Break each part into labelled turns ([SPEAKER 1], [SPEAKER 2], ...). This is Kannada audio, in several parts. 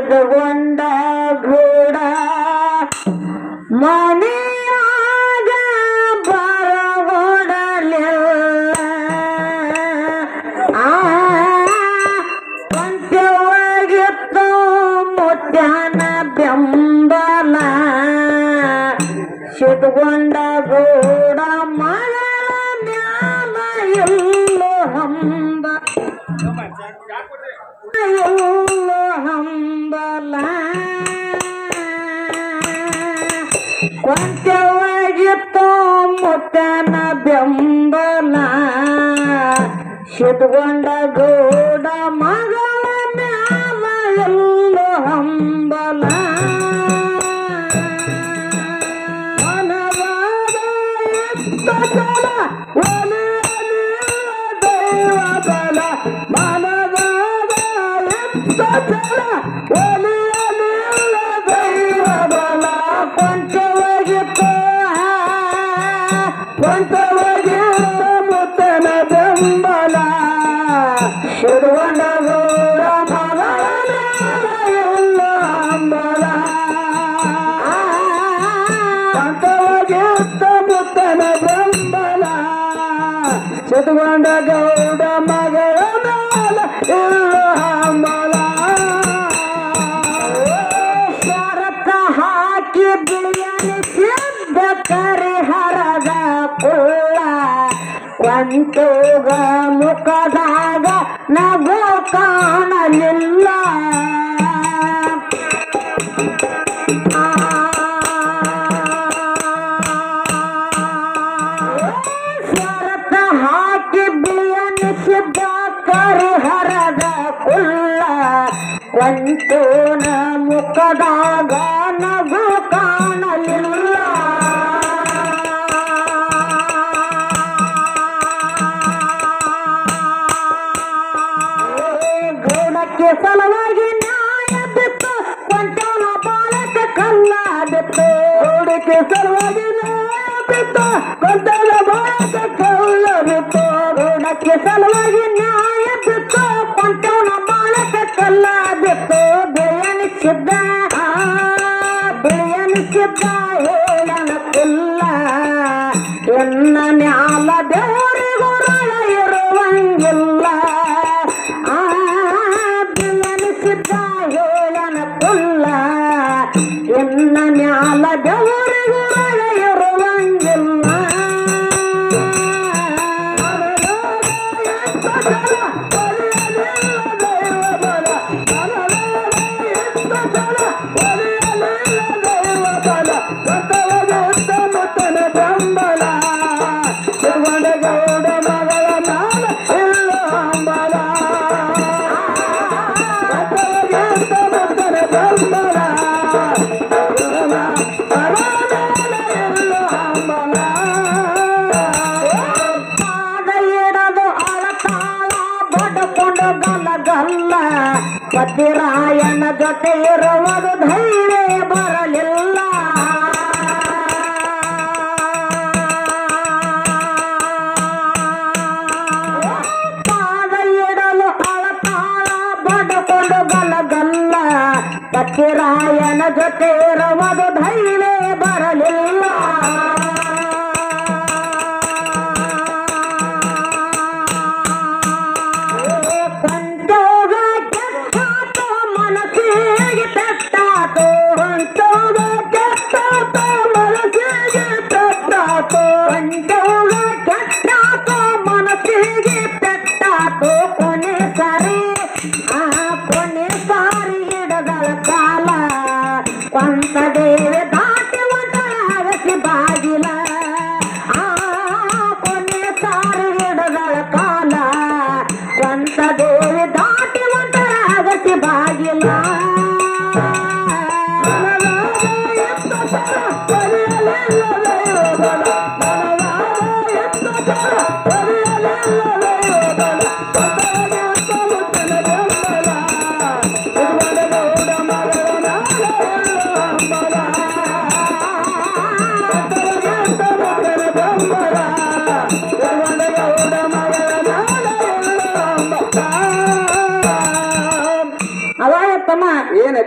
[SPEAKER 1] ಸಿದ್ಧಗೊಂಡ ಗೂಡ ಮನೆಯಾಗ ಬರಗೊಡಲಿಲ್ಲ ಆ ಪಂಚವಾಗಿತ್ತು ಮುತ್ಯಾನ ಬೆಂಬಲ ಸಿದ್ಧಗೊಂಡ ಗೂಡ ಮಗಳ ಮ್ಯಾಲ ಎಲ್ಲೋ ಹಂಬ ಎಲ್ಲೋ ಹಂಬಲ ಕೊಂಚವಾಗಿತ್ತು ಮುತ್ತನ ಬೆಂಬಲ ಸಿದ್ಧಗೊಂಡ ಗೂಡ ಮಗಳ ಮ್ಯಾಲ ಎಲ್ಲೋ ಹಂಬಲ ಮನವಾದ ಎತ್ತ ಚಲ, ಒಲಿ ಒಲಿ ದೈವ ಬಲ. ಮನವಾದ ಎತ್ತ ಚಲ, ಒಲಿ ಒಲಿ ದೈವ ಬಲ. ಕೊಂಚವಾಗಿತ್ತು ಕೊಂಚವಾಗಿರೋ ಮುತ್ತನ ಬೆಂಬಲ ಶಿರುವನ ಗೌಡ ಮಗಳ ಎಲ್ಲ ಅಂಬಲ ಕಂಠವಾಗಿದ್ದ ಮುತ್ತನ ಬೆಂಬಲ ಚದುಗೊಂಡ ಗೌಡ ಮಗಳ ಮೇಲ ಇಲ್ಲ ಹಂಬಲ ಶರತ ಹಾಕಿ ಬಿಳಿಯನಿ ಸಿದ್ಧ ಕರಿಹರದ ಕುಳ್ಳ ಕೊಂತೋಗ ಮುಖದಾಗ ನಗು ಕಾಣಲಿಲ್ಲ ಶರತ ಹಾಕಿ ಬಿಳಿಯನಿಸಿದ್ದ ಕರಿಹರದ ಕುಳ್ಳ ಕೊಂತೋನ ಮುಖದಾಗ ನಗು ಕಾಣಲಿಲ್ಲ ಗೌಡಕ್ಕೆ ಸಲುವಾಗಿ ನ್ಯಾಯ ಬಿತ್ತು ಕೊಂಚನ ಬಾಲಕ ಕಲ್ಲ ಬಿತ್ತು ಗೌಡಕ್ಕೆ ಸಲುವಾಗಿ ನ್ಯಾಯ ಬಿತ್ತು ಕೊಂಚನ ಬಾಲಕ ಕಲ್ಲ ಬಿತ್ತು ಗೌಡಕ್ಕೆ ಸಲುವಾಗಿ ನ್ಯಾಯ ಬಿತ್ತು ಕೊಂಚನ ಬಾಲಕ ಕಲ್ಲ ಬಿತ್ತು ಬೆಳೆಯನಿಸಿದ್ದ ಬೆಳೆಯನಿಸಿದ್ದ ಹೇಳನ ಕುಲ್ಲ ಎನ್ನ ನ್ಯಾಲ ದೇವರಿಗೊರಳ ಇರುವಂಗಿಲ್ಲ ಆ ಬೆಳೆಯನಿಸಿದ್ದ ಹೇಳನ ಕುಲ್ಲ ಎನ್ನ ನ್ಯಾಲ ದೇವರಿಗೊರಳ ಇರುವಂಗಿಲ್ಲ ಗೌಡ ಮಗಳ ನಾಳ ಇಲ್ಲ ಹಂಬಲ ಮುತ್ತನ ಬೆಂಬಲ ಪಾದ ಇಡದು ಅಳತಾಳ ಬಡ್ಕೊಂಡು ಗಲ್ಲ ಗಲ್ಲ ಪತಿರಾಯನ ಜೊತೆ ಇರುವುದು ಧೈರ್ಯ ಬರಲಿಲ್ಲ ಪಾದ ಇಡಲು ಅಳತಾಳ ಬಡ್ಕೊಂಡು ಗಲ್ಲ ಗಲ್ಲ ಪತಿರಾಯನ ಜೊತೆ ಇರುವುದು ಧೈರ್ಯ ಬರಲಿಲ್ಲ ಪಂಚೋಗ ಕೆಟ್ಟಾತು ಮನಸ್ಸಿಗೆ ಪೆಟ್ಟಾತು ಪಂಚೋಗ ಕೆಟ್ಟಾತು ಮನಸ್ಸಿಗೆ ಪೆಟ್ಟಾತು ಪಂಚೋಗ ಕೆಟ್ಟಾತು ಮನಸ್ಸಿಗೆ ಪೆಟ್ಟಾತು ಕೊನೆ ಸಾರಿ ಆ ಕೊನೆ ಸಾರಿ ಹಿಡದಳ ಕಾಲ ಕೊಂತ ದೇವಿ ದಾಟಿ ಒಟ್ಟಾಗಸಿ ಬಾಗಿಲ ಆ ಕೊನೆ ಸಾರಿ ಹಿಡದಳ ಕಾಲ ಕೊಂತ ದೇವಿ ದಾಟಿ ಒಟ್ಟಾಗಸಿ ಬಾಗಿಲ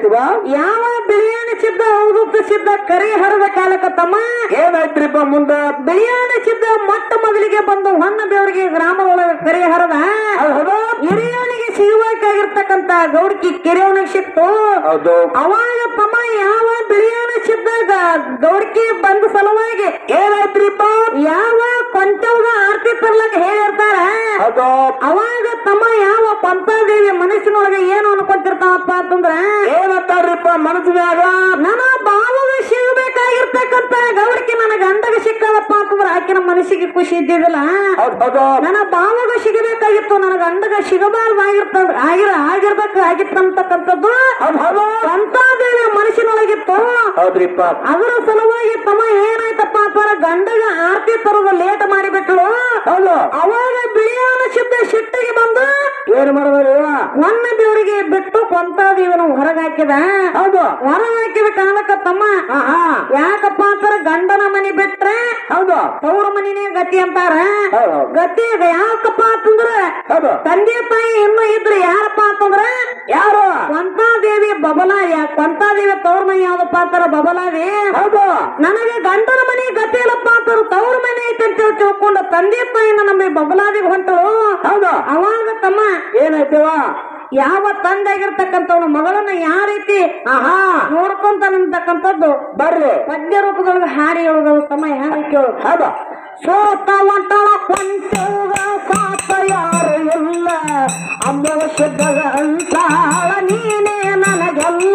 [SPEAKER 2] ಏನಾಯ್ತು ಬಾ
[SPEAKER 1] ಯಾವ ಬಿಳಿಯಾನ ಸಿದ್ಧ ಅವಧೂತ ಸಿದ್ಧ ಕರೆ ಹರದ ಕಾಲಕ್ಕ ತಮ್ಮ
[SPEAKER 2] ಏನಾಯ್ತ್ರಿಪ್ಪ ಮುಂದ
[SPEAKER 1] ಬಿಳಿಯಾನ ಸಿದ್ಧ ಮೊಟ್ಟ ಮೊದಲಿಗೆ ಬಂದು ಹೊನ್ನ ದೇವರಿಗೆ ಗ್ರಾಮದೊಳಗ ಕರೆ ಹರದ
[SPEAKER 2] ಹೌದು
[SPEAKER 1] ಹಿರಿಯವನಿಗೆ ಸಿಗಬೇಕಾಗಿರ್ತಕ್ಕಂತ ಗೌಡ್ಕಿ ಕೆರೆಯವನಿಗೆ ಸಿಕ್ತು
[SPEAKER 2] ಹೌದು
[SPEAKER 1] ಅವಾಗ ತಮ್ಮ ಯಾವ ಬಿಳಿಯಾನ ಸಿದ್ಧ ಗ- ಗೌಡ್ಕಿ ಬಂದ ಸಲುವಾಗಿ
[SPEAKER 2] ಏನಾಯ್ತ್ರಿಪ್ಪ
[SPEAKER 1] ಯಾವ ಕೊಂಚವ್ಗ ಆರ್ತಿ ತರ್ಲಕ್ಕ ಹೇಳಿರ್ತಾರ
[SPEAKER 2] ಹೌದು
[SPEAKER 1] ಅವಾಗ ತಮ್ಮ ಯಾವ ಪಂತಾದೇವಿ ಮನಸ್ಸಿನೊಳಗೆ ಏನು ಅನ್ಕೊಂತಿರ್ತಾವಪ್ಪ ಅಂತಂದ್ರ
[SPEAKER 2] ಏನಂತಾರ್ರಿಪ್ಪ ಮನಸ್ಸಿನಾಗ
[SPEAKER 1] ನನ್ನ ಬಾವಗ ಸಿಗಬೇಕಾಗಿರ್ತಕ್ಕಂತ ಗೌಡಕ್ಕೆ ನನ್ನ ಗಂಡಗ ಸಿಕ್ಕದಪ್ಪ ಅಂತಂದ್ರ ಆಕಿನ ಮನಸ್ಸಿಗೆ ಖುಷಿ ಇದ್ದಿದ್ದಿಲ್ಲ
[SPEAKER 2] ಹೌದು ಹೌದು
[SPEAKER 1] ನನ್ನ ಬಾವಗ ಸಿಗಬೇಕಾಗಿತ್ತು ನನ್ನ ಗಂಡಗ ಸಿಗಬಾರ್ದಾಗಿರ್ತ ಆಗಿರ ಆಗಿರ್ಬೇಕು ಆಗಿತ್ತಂತಕ್ಕಂಥದ್ದು
[SPEAKER 2] ಹೌದು ಹೌದು
[SPEAKER 1] ಪಂತಾದೇವಿ ಮನಸ್ಸಿನೊಳಗಿತ್ತು
[SPEAKER 2] ಹೌದ್ರಿಪ್ಪ
[SPEAKER 1] ಅದರ ಸಲುವಾಗಿ ತಮ್ಮ ಏನಾಯ್ತಪ್ಪ ಅಂತಂದ್ರ ಗಂಡಗ ಆರ್ತಿ ತರೋದು ಲೇಟ್ ಮಾಡಿಬಿಟ್ಲು
[SPEAKER 2] ಹೌದು
[SPEAKER 1] ಅವಾಗ ಬಿಳಿಯಾನ ಸಿದ್ಧ ಸಿಟ್ಟಿಗೆ ಬಂದು
[SPEAKER 2] ಏನ್ ಮಾಡಿದ್ರಿ
[SPEAKER 1] ನನ್ನ ದೇವರಿಗೆ ಬಿಟ್ಟು ಕೊಂತಾದೇವನು ಹೊರಗಾಕಿದ
[SPEAKER 2] ಹೌದು
[SPEAKER 1] ಹೊರಗಾಕಿದ ಕಾಲಕ್ಕ ತಮ್ಮ
[SPEAKER 2] ಆಹಾ
[SPEAKER 1] ಯಾಕಪ್ಪ ಅಂತಾರ ಗಂಡನ ಮನಿ ಬಿಟ್ರೆ
[SPEAKER 2] ಹೌದು
[SPEAKER 1] ತವ್ರ ಮನಿನೇ ಗತಿ ಅಂತಾರ
[SPEAKER 2] ಹೌದು ಹೌದು
[SPEAKER 1] ಗತಿ ಯಾಕಪ್ಪ ಅಂತಂದ್ರ
[SPEAKER 2] ಹೌದು
[SPEAKER 1] ತಂದೆ ತಾಯಿ ಇನ್ನೂ ಇದ್ರು ಯಾರಪ್ಪ ಅಂತಂದ್ರ
[SPEAKER 2] ಯಾರು
[SPEAKER 1] ಕೊಂತಾದೇವಿ ಬಬಲಾದಿ ಕೊಂತಾದೇವಿ ತವ್ರ ಮನಿ ಯಾವ್ದಪ್ಪ ಅಂತಾರ ಬಬಲಾದಿ
[SPEAKER 2] ಹೌದು
[SPEAKER 1] ನನಗೆ ಗಂಡನ ಮನೆ ಗತಿ ಇಲ್ಲಪ್ಪ ಅಂತಾರ ತವ್ರ ಮನೆ ಐತೆ ಅಂತ ಹೇಳಿ ತಿಳ್ಕೊಂಡು ತಂದೆ ತಾಯಿನ ನಮ್ಮ ಬಬಲಾದಿಗೆ ಹೊಂಟು
[SPEAKER 2] ಹೌದು
[SPEAKER 1] ಅವಾಗ ತಮ್ಮ
[SPEAKER 2] ಏನಾಯ್ತವ
[SPEAKER 1] ಯಾವ ತಂದಾಗಿರ್ತಕ್ಕಂಥವ್ನ ಮಗಳನ್ನ ಯಾವ ರೀತಿ
[SPEAKER 2] ಆಹಾ
[SPEAKER 1] ನೋಡ್ಕೊಂತಾನಂತಕ್ಕಂಥದ್ದು
[SPEAKER 2] ಬರ್ರಿ
[SPEAKER 1] ಪದ್ಯ ರೂಪದೊಳಗೆ ಹಾಡಿ ಹೇಳೋದು ತಮ್ಮ ಹೆಂಗ ಕೇಳು
[SPEAKER 2] ಹೌದು
[SPEAKER 1] ಸೋತ ಒಂಟಳ ಕೊಂಚವ ಸಾತ ಯಾರು ಇಲ್ಲ ಅಮ್ಮವ ಸಿದ್ಧಗ ಅಂತಾಳ ನೀನೇ ನನಗೆಲ್ಲ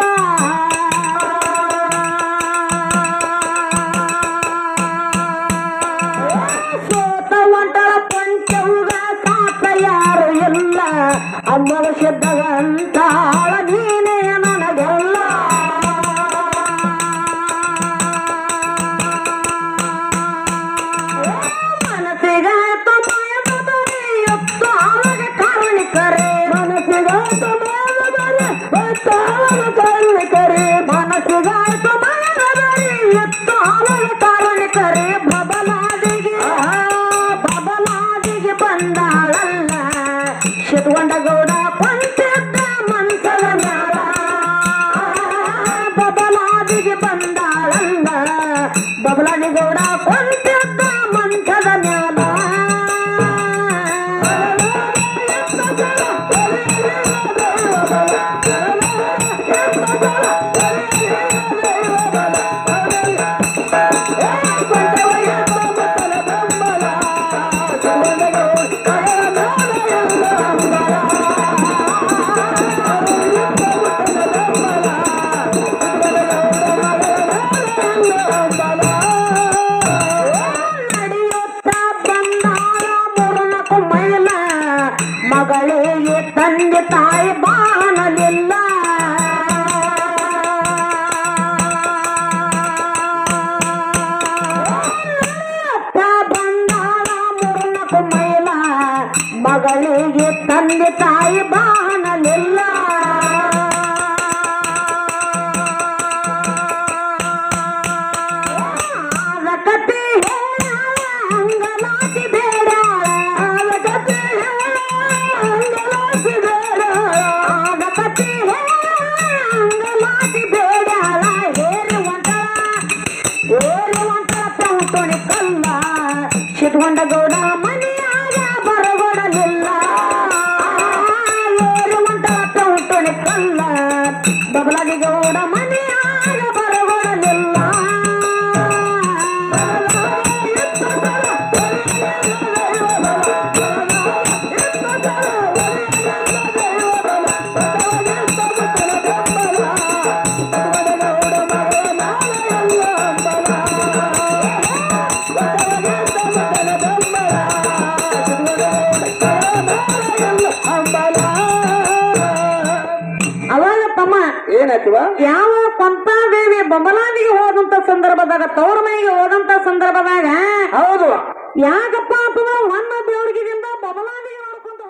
[SPEAKER 1] ಸೋತ ಒಂಟಳ ಕೊಂಚವ ಸಾತ ಯಾರು ಇಲ್ಲ ಅಮ್ಮವ ಸಿದ್ಧಗ ಅಂತಾಳ ನೀನೇ ನನಗೆಲ್ಲ ಮನಸ್ಸಿಗಾಯ್ತ ಮಾಯದರಿ ಎತ್ತು ಆವಾಗ ಕಾರಣಿಕರೇ ಮನಸ್ಸಿಗಾಯ್ತ ಮಾಯದರಿ ಎತ್ತು ಆವಾಗ ಕಾರಣಿಕರೇ ಮನಸ್ಸಿಗಾಯ್ತ ಮಾಯದರಿ ಎತ್ತು ಆವಾಗ ಕಾರಣಿಕರೇ ಬಬಲಾದಿಗೆ ಬಬಲಾದಿಗೆ ಬಂದಾಳಲ್ಲ ಶಿಟ್ಕೊಂಡ ಗೌಡ ಕೊಂಚಿದ್ದ ಮನ್ಸದ ಮ್ಯಾಲ ಬಬಲಾದಿಗೆ ಬಂದಾಳಲ್ಲ ಬಬಲಾದಿ ಗೌಡ ಕೊಂಚಿದ್ದ ಮಂಚದ ಮ್ಯಾಲ ನಡೆಯುತ್ತಾ ಬಂದಾಳ ಮೂರ್ನಾಲ್ಕು ಮೈಲ ಮಗಳಿಗೆ ತಂದೆ ತಾಯಿ ಬಾಣಲಿಲ್ಲ ನಡೆಯುತ್ತಾ ಬಂದಾಳ ಮೂರ್ನಾಲ್ಕು ಮೈಲ ಮಗಳಿಗೆ ತಂದೆ ತಾಯಿ ಬಾಣಲಿಲ್ಲ ಆದ ಕತೆ ಹೇಳಾಳ ಅಂಗಲಾತಿ ಬೇಡಾಳ ಆದ ಕತೆ ಹೇಳಾಳ ಅಂಗಲಾತಿ ಬೇಡಾಳ ಆದ ಕತೆ ಹೇಳಾಳ ಅಂಗಲಾತಿ ಬೇಡಾಳ ಹೇರಿ ಒಂಟಳ ಹೇರಿ ಒಂಟಳ ತೌಟೊಣಿ ಕಲ್ಲ ಸಿದ್ಕೊಂಡ ಗೌಡ ಮನೆಯಾಗ ಬರಗೊಡಲಿಲ್ಲ ಹೇರಿ ಒಂಟಳ ತೌಟೊಣಿ ಕಲ್ಲ ಬಬಲಾದಿ ಗೌಡ ಮನೆಯಾಗ ಬರಗೊಡಲಿಲ್ಲ ಅವಾಗ ತಮ್ಮ
[SPEAKER 2] ಏನಾಯ್ತವ
[SPEAKER 1] ಯಾವ ಕೊಂತಾದೇವಿ ಬಬಲಾದಿಗೆ ಹೋದಂತ ಸಂದರ್ಭದಾಗ ತವ್ರ ಮನೆಗೆ ಹೋದಂತ ಸಂದರ್ಭದಾಗ
[SPEAKER 2] ಹೌದು
[SPEAKER 1] ಯಾಕಪ್ಪ ಅಂತಂದ್ರೆ ಹೊನ್ನ ದೇವ್ರಿಗಿಂದ ಬಬಲಾದಿಗೆ ನೋಡ್ಕೊಂತ